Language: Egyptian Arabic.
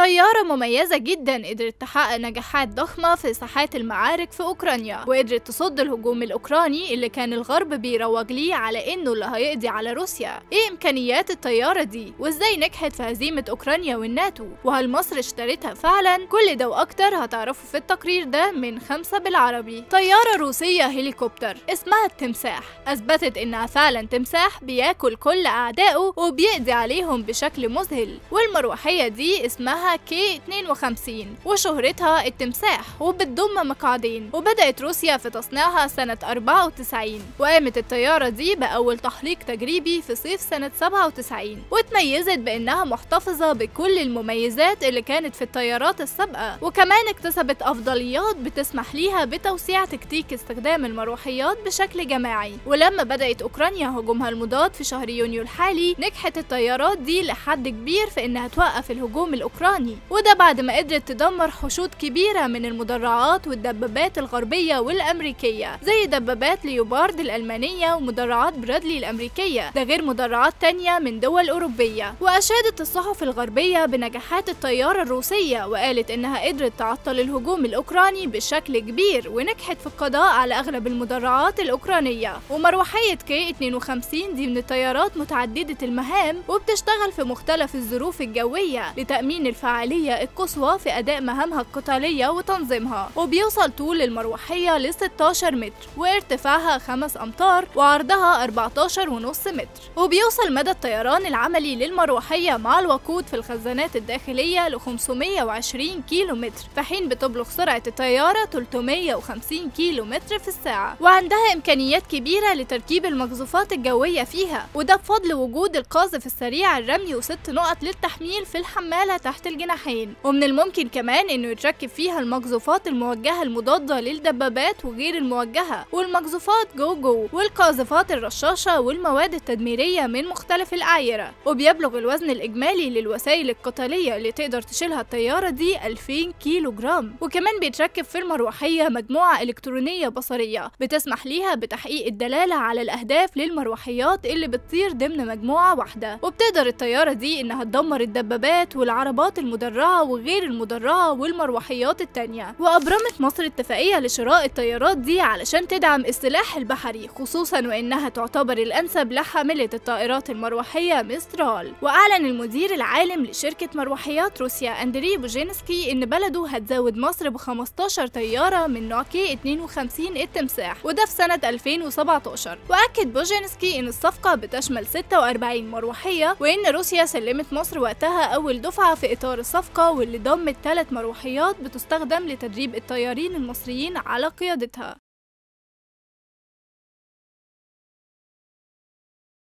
طيارة مميزة جدا قدرت تحقق نجاحات ضخمة في ساحات المعارك في أوكرانيا وقدرت تصد الهجوم الأوكراني اللي كان الغرب بيروج ليه على إنه اللي هيقضي على روسيا إيه إمكانيات الطيارة دي وإزاي نجحت في هزيمة أوكرانيا والناتو وهل مصر اشترتها فعلا كل ده وأكتر هتعرفوا في التقرير ده من خمسة بالعربي طيارة روسية هليكوبتر اسمها التمساح أثبتت إنها فعلا تمساح بياكل كل أعدائه وبيقضي عليهم بشكل مذهل والمروحية دي اسمها كي 52 وشهرتها التمساح وبتضم مقعدين وبدأت روسيا في تصنيعها سنة 94 وقامت الطيارة دي بأول تحليق تجريبي في صيف سنة 97 وتميزت بأنها محتفظة بكل المميزات اللي كانت في الطيارات السابقة وكمان اكتسبت أفضليات بتسمح ليها بتوسيع تكتيك استخدام المروحيات بشكل جماعي ولما بدأت أوكرانيا هجومها المضاد في شهر يونيو الحالي نجحت الطيارات دي لحد كبير في إنها توقف الهجوم الأوكراني وده بعد ما قدرت تدمر حشود كبيرة من المدرعات والدبابات الغربية والأمريكية زي دبابات ليوبارد الألمانية ومدرعات برادلي الأمريكية ده غير مدرعات تانية من دول أوروبية وأشادت الصحف الغربية بنجاحات الطيارة الروسية وقالت إنها قدرت تعطل الهجوم الأوكراني بشكل كبير ونجحت في القضاء على أغلب المدرعات الأوكرانية ومروحية كي 52 دي من الطيارات متعددة المهام وبتشتغل في مختلف الظروف الجوية لتأمين الفعالية القصوى في أداء مهامها القتالية وتنظيمها وبيوصل طول المروحية ل 16 متر وارتفاعها 5 أمتار وعرضها 14 ونص متر وبيوصل مدى الطيران العملي للمروحية مع الوقود في الخزانات الداخلية ل 520 كيلو متر في حين بتبلغ سرعة الطيارة 350 كيلو متر في الساعة وعندها إمكانيات كبيرة لتركيب المقذوفات الجوية فيها وده بفضل وجود القاذف السريع الرمي وست نقط للتحميل في الحمالة تحت الجناحين ومن الممكن كمان انه يتركب فيها المقذوفات الموجهة المضادة للدبابات وغير الموجهة والمقذوفات جو جو والقاذفات الرشاشة والمواد التدميرية من مختلف الأعيرة وبيبلغ الوزن الإجمالي للوسائل القتالية اللي تقدر تشيلها الطيارة دي 2000 كيلو جرام وكمان بيتركب في المروحية مجموعة إلكترونية بصرية بتسمح ليها بتحقيق الدلالة على الأهداف للمروحيات اللي بتطير ضمن مجموعة واحدة وبتقدر الطيارة دي إنها تدمر الدبابات والعربات المدرعة وغير المدرعة والمروحيات التانية وأبرمت مصر اتفاقية لشراء الطيارات دي علشان تدعم السلاح البحري خصوصا وإنها تعتبر الأنسب لحاملة الطائرات المروحية مسترال وأعلن المدير العالم لشركة مروحيات روسيا أندري بوجينسكي إن بلده هتزود مصر ب 15 طيارة من نوع كي 52 التمساح وده في سنة 2017 وأكد بوجينسكي إن الصفقة بتشمل 46 مروحية وإن روسيا سلمت مصر وقتها أول دفعة في إطار الصفقة واللي ضمت ثلاث مروحيات بتستخدم لتدريب الطيارين المصريين على قيادتها